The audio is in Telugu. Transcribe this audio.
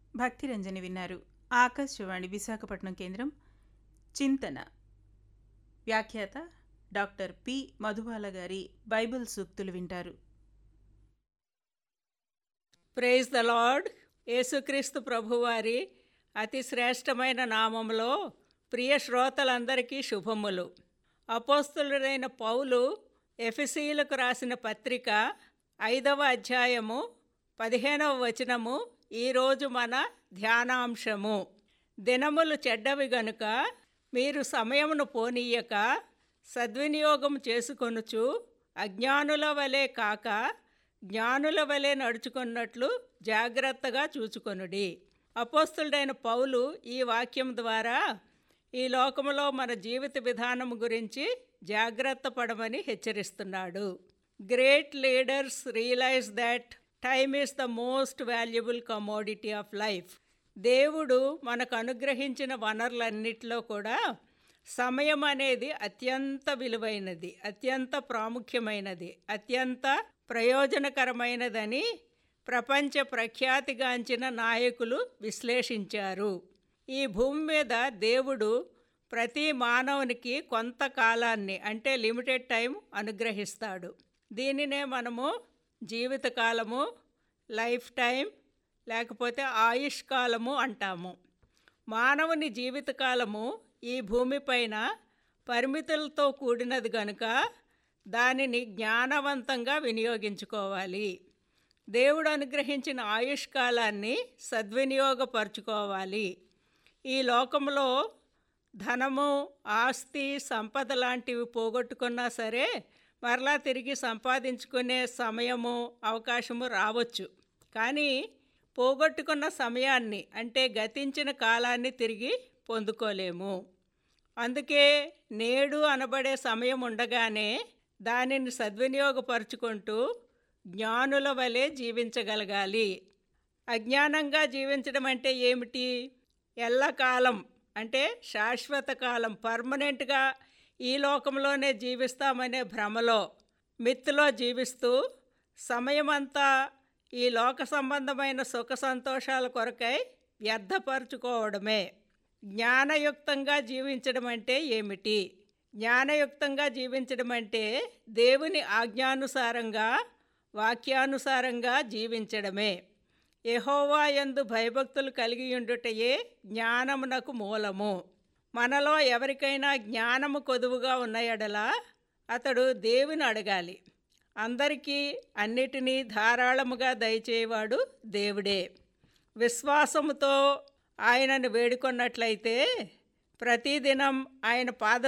భక్తిరంజని విన్నారు ఆకాశవాణి విశాఖపట్నం కేంద్రం చింతన వ్యాఖ్యాత డాక్టర్ పి మధుబాల గారి బైబిల్ సూక్తులు వింటారు ప్రైజ్ ద లార్డ్ యేసుక్రీస్తు ప్రభువారి అతి శ్రేష్టమైన నామంలో ప్రియ శ్రోతలందరికీ శుభములు అపోస్తులుడైన పౌలు ఎఫెసీలకు రాసిన పత్రిక ఐదవ అధ్యాయము పదిహేనవ వచనము ఈరోజు మన ధ్యానాంశము దినములు చెడ్డవి గనుక మీరు సమయమును పోనీయక సద్వినియోగం చేసుకొనుచు అజ్ఞానుల వలె కాక జ్ఞానుల వలె నడుచుకున్నట్లు జాగ్రత్తగా చూచుకొనుడి అపోస్తుడైన పౌలు ఈ వాక్యం ద్వారా ఈ లోకములో మన జీవిత విధానం గురించి జాగ్రత్త పడమని హెచ్చరిస్తున్నాడు great leaders realize that time is the most valuable commodity of life దేవుడు మనకు అనుగ్రహించిన వనరులన్నిటిలో కూడా సమయం అనేది అత్యంత విలువైనది అత్యంత ప్రాముఖ్యమైనది అత్యంత ప్రయోజనకరమైనదని ప్రపంచ ప్రఖ్యాతిగాంచిన నాయకులు విశ్లేషించారు ఈ భూమి మీద దేవుడు ప్రతి మానవునికి కొంతకాలాన్ని అంటే లిమిటెడ్ టైం అనుగ్రహిస్తాడు దీనినే మనము జీవితకాలము లైఫ్ టైం లేకపోతే ఆయుష్ కాలము అంటాము మానవుని జీవితకాలము ఈ భూమిపైన పరిమితులతో కూడినది గనుక దానిని జ్ఞానవంతంగా వినియోగించుకోవాలి దేవుడు అనుగ్రహించిన ఆయుష్ కాలాన్ని సద్వినియోగపరుచుకోవాలి ఈ లోకంలో ధనము ఆస్తి సంపద లాంటివి పోగొట్టుకున్నా సరే మరలా తిరిగి సంపాదించుకునే సమయము అవకాశము రావచ్చు కానీ పోగొట్టుకున్న సమయాన్ని అంటే గతించిన కాలాన్ని తిరిగి పొందుకోలేము అందుకే నేడు అనబడే సమయం ఉండగానే దానిని సద్వినియోగపరుచుకుంటూ జ్ఞానుల వలె జీవించగలగాలి అజ్ఞానంగా జీవించడం అంటే ఏమిటి ఎల్లకాలం అంటే శాశ్వత కాలం పర్మనెంట్గా ఈ లోకంలోనే జీవిస్తామనే భ్రమలో మిత్తులో జీవిస్తూ సమయమంతా ఈ లోక సంబంధమైన సుఖ సంతోషాల కొరకై వ్యర్థపరుచుకోవడమే జ్ఞానయుక్తంగా జీవించడం అంటే ఏమిటి జ్ఞానయుక్తంగా జీవించడం అంటే దేవుని ఆజ్ఞానుసారంగా వాక్యానుసారంగా జీవించడమే యహోవా యందు భయభక్తులు కలిగి ఉండుటయే జ్ఞానమునకు మూలము మనలో ఎవరికైనా జ్ఞానము కొదువుగా ఉన్న ఎడల అతడు దేవుని అడగాలి అందరికీ అన్నిటినీ ధారాళముగా దయచేవాడు దేవుడే విశ్వాసముతో ఆయనను వేడుకొన్నట్లయితే ప్రతిదినం ఆయన పాద